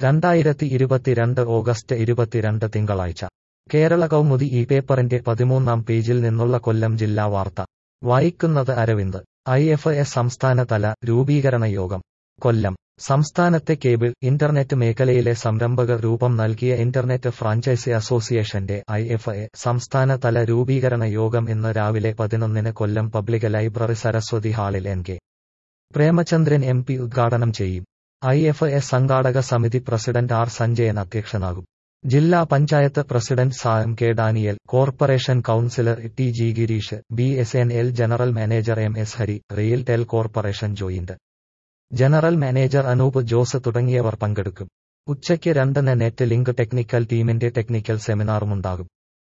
രണ്ടായിരത്തി ഇരുപത്തിരണ്ട് ഓഗസ്റ്റ് ഇരുപത്തിരണ്ട് തിങ്കളാഴ്ച കേരള കൗമുദി ഈ പേപ്പറിന്റെ പതിമൂന്നാം പേജിൽ നിന്നുള്ള കൊല്ലം ജില്ലാ വാർത്ത വായിക്കുന്നത് അരവിന്ദ് ഐ എഫ് എസ് സംസ്ഥാനതല രൂപീകരണ യോഗം കൊല്ലം സംസ്ഥാനത്തെ കേബിൾ ഇന്റർനെറ്റ് മേഖലയിലെ സംരംഭകർ രൂപം നൽകിയ ഇന്റർനെറ്റ് ഫ്രാഞ്ചൈസി അസോസിയേഷന്റെ ഐ എഫ് എ സംസ്ഥാനതല രൂപീകരണ യോഗം ഇന്ന് രാവിലെ പതിനൊന്നിന് കൊല്ലം പബ്ലിക് ലൈബ്രറി സരസ്വതി ഹാളിൽ N K Premachandran M P ഉദ്ഘാടനം ചെയ്യും ഐ എഫ് എ സംഘാടക സമിതി പ്രസിഡന്റ് ആർ സഞ്ജയൻ അധ്യക്ഷനാകും ജില്ലാ panchayat president Sam K Daniel corporation councillor T G Gireesh B S N L general manager M S Hari RailTel corporation joint general manager Anoop Jose തുടങ്ങിയവർ പങ്കെടുക്കും ഉച്ചയ്ക്ക് രണ്ടിന് നെറ്റ് ലിങ്ക് ടെക്നിക്കൽ ടീമിന്റെ ടെക്നിക്കൽ സെമിനാറുമുണ്ടാകും